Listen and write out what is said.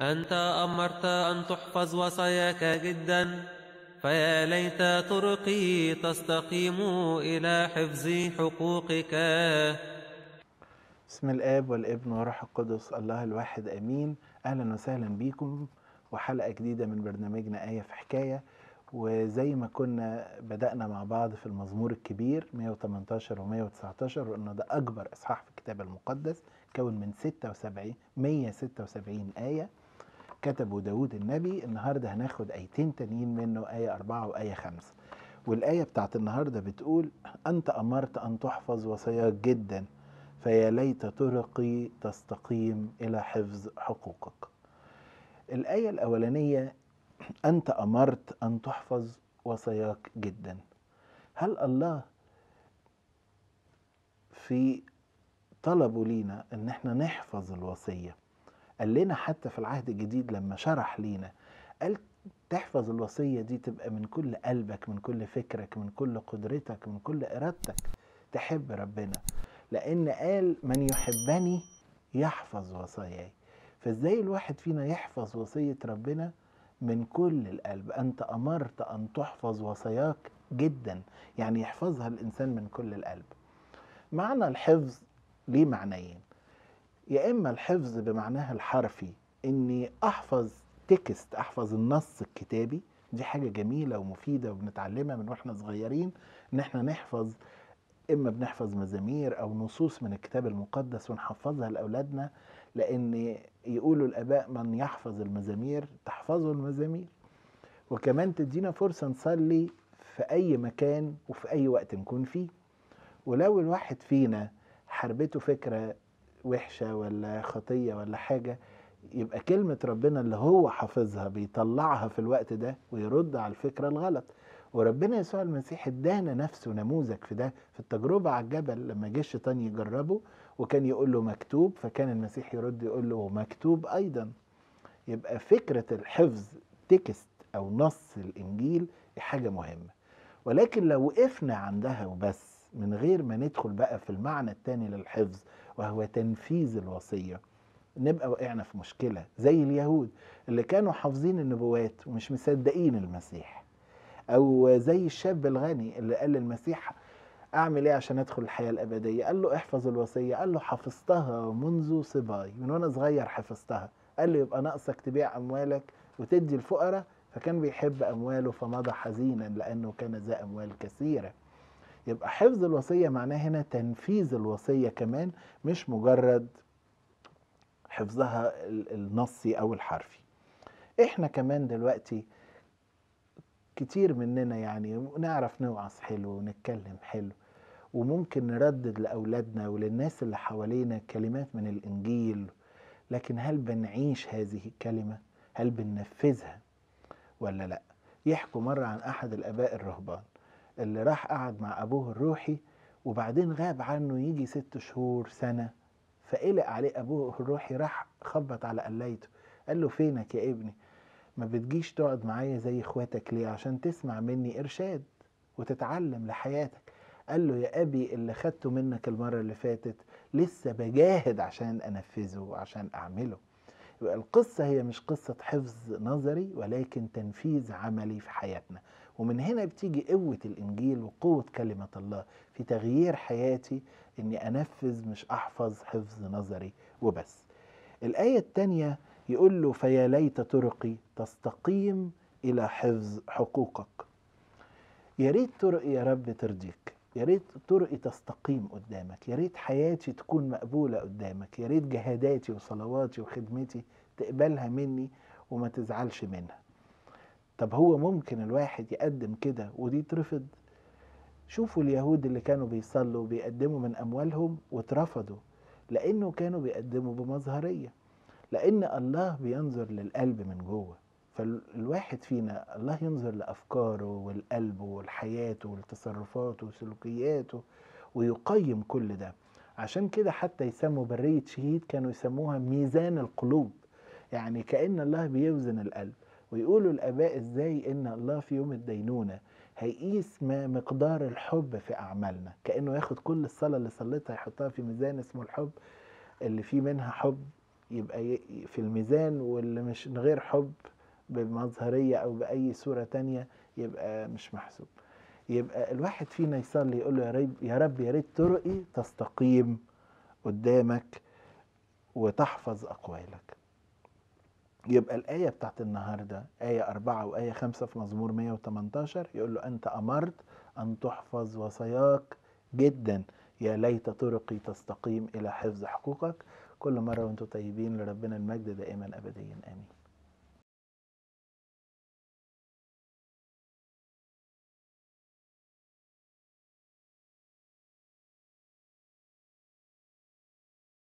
أنت أمرت أن تحفظ وصاياك جدا فيا ليت طرقي تستقيم إلى حفظ حقوقك بسم الآب والابن والروح القدس الله الواحد آمين أهلا وسهلا بيكم وحلقة جديدة من برنامجنا آية في حكاية وزي ما كنا بدأنا مع بعض في المزمور الكبير 118 و 119 وإنه ده أكبر إصحاح في الكتاب المقدس كون من 76 176 آية كتبه داود النبي النهاردة هناخد آيتين تانيين منه آية أربعة وآية خمسة والآية بتاعت النهاردة بتقول أنت أمرت أن تحفظ وصاياك جدا فيا ليت طرقي تستقيم إلى حفظ حقوقك الآية الأولانية أنت أمرت أن تحفظ وصاياك جدا هل الله في طلبه لينا ان احنا نحفظ الوصية قال لنا حتى في العهد الجديد لما شرح لينا قال تحفظ الوصية دي تبقى من كل قلبك من كل فكرك من كل قدرتك من كل إرادتك تحب ربنا لأن قال من يحبني يحفظ وصاياي فازاي الواحد فينا يحفظ وصية ربنا من كل القلب أنت أمرت أن تحفظ وصاياك جدا يعني يحفظها الإنسان من كل القلب معنى الحفظ ليه معنيين يا إما الحفظ بمعناها الحرفي إني أحفظ تكست أحفظ النص الكتابي دي حاجة جميلة ومفيدة وبنتعلمها من واحنا صغيرين إن احنا نحفظ إما بنحفظ مزامير أو نصوص من الكتاب المقدس ونحفظها لأولادنا لأن يقولوا الآباء من يحفظ المزامير تحفظه المزامير وكمان تدينا فرصة نصلي في أي مكان وفي أي وقت نكون فيه ولو الواحد فينا حربته فكرة وحشة ولا خطية ولا حاجة يبقى كلمة ربنا اللي هو حافظها بيطلعها في الوقت ده ويرد على الفكرة الغلط وربنا يسوع المسيح ادانا نفسه نموذج في ده في التجربة على الجبل لما جه الشيطان يجربه وكان يقول له مكتوب فكان المسيح يرد يقول له مكتوب أيضا يبقى فكرة الحفظ تكست أو نص الإنجيل حاجة مهمة ولكن لو وقفنا عندها وبس من غير ما ندخل بقى في المعنى التاني للحفظ وهو تنفيذ الوصية نبقى وقعنا في مشكلة زي اليهود اللي كانوا حافظين النبوات ومش مصدقين المسيح أو زي الشاب الغني اللي قال للمسيح أعمل إيه عشان أدخل الحياة الأبدية قال له احفظ الوصية قال له حفظتها منذ صباي من وأنا صغير حفظتها قال له يبقى ناقصك تبيع أموالك وتدي الفقراء فكان بيحب أمواله فمضى حزينا لأنه كان ذا أموال كثيرة يبقى حفظ الوصية معناه هنا تنفيذ الوصية كمان مش مجرد حفظها النصي أو الحرفي احنا كمان دلوقتي كتير مننا يعني نعرف نوعظ حلو ونتكلم حلو وممكن نردد لأولادنا وللناس اللي حوالينا كلمات من الإنجيل لكن هل بنعيش هذه الكلمة؟ هل بننفذها ولا لا؟ يحكوا مرة عن أحد الآباء الرهبان اللي راح قعد مع أبوه الروحي وبعدين غاب عنه يجي ست شهور سنة فقلق عليه أبوه الروحي راح خبط على قلايته قال له فينك يا ابني ما بتجيش تقعد معايا زي اخواتك ليه عشان تسمع مني إرشاد وتتعلم لحياتك قال له يا أبي اللي خدته منك المرة اللي فاتت لسه بجاهد عشان أنفذه وعشان أعمله يبقى القصة هي مش قصة حفظ نظري ولكن تنفيذ عملي في حياتنا ومن هنا بتيجي قوة الإنجيل وقوة كلمة الله في تغيير حياتي إني أنفذ مش أحفظ حفظ نظري وبس الآية الثانية يقول له فيا ليت طرقي تستقيم إلى حفظ حقوقك يا ريت طرقي يا رب ترضيك يا ريت طرقي تستقيم قدامك يا ريت حياتي تكون مقبولة قدامك يا ريت جهاداتي وصلواتي وخدمتي تقبلها مني وما تزعلش منها طب هو ممكن الواحد يقدم كده ودي ترفض شوفوا اليهود اللي كانوا بيصلوا بيقدموا من أموالهم واترفضوا لأنه كانوا بيقدموا بمظهرية لأن الله بينظر للقلب من جوه فالواحد فينا الله ينظر لأفكاره والقلب والحياته والتصرفاته وسلوكياته ويقيم كل ده عشان كده حتى يسموا برية شهيد كانوا يسموها ميزان القلوب يعني كأن الله بيوزن القلب ويقولوا الآباء إزاي إن الله في يوم الدينونة هيقيس ما مقدار الحب في أعمالنا كأنه ياخد كل الصلاة اللي صليتها يحطها في ميزان اسمه الحب اللي فيه منها حب يبقى ي- في الميزان واللي مش من غير حب بمظهرية أو بأي صورة تانية يبقى مش محسوب يبقى الواحد فينا يصلي يقول له يا رب يا رب يا ريت طرقي تستقيم قدامك وتحفظ أقوالك يبقى الآية بتاعت النهاردة آية أربعة وآية خمسة في مزمور 118 يقول له أنت أمرت أن تحفظ وصاياك جدا يا ليت طرقي تستقيم إلى حفظ حقوقك كل مرة وانتم طيبين لربنا المجد دائما أبديا آمين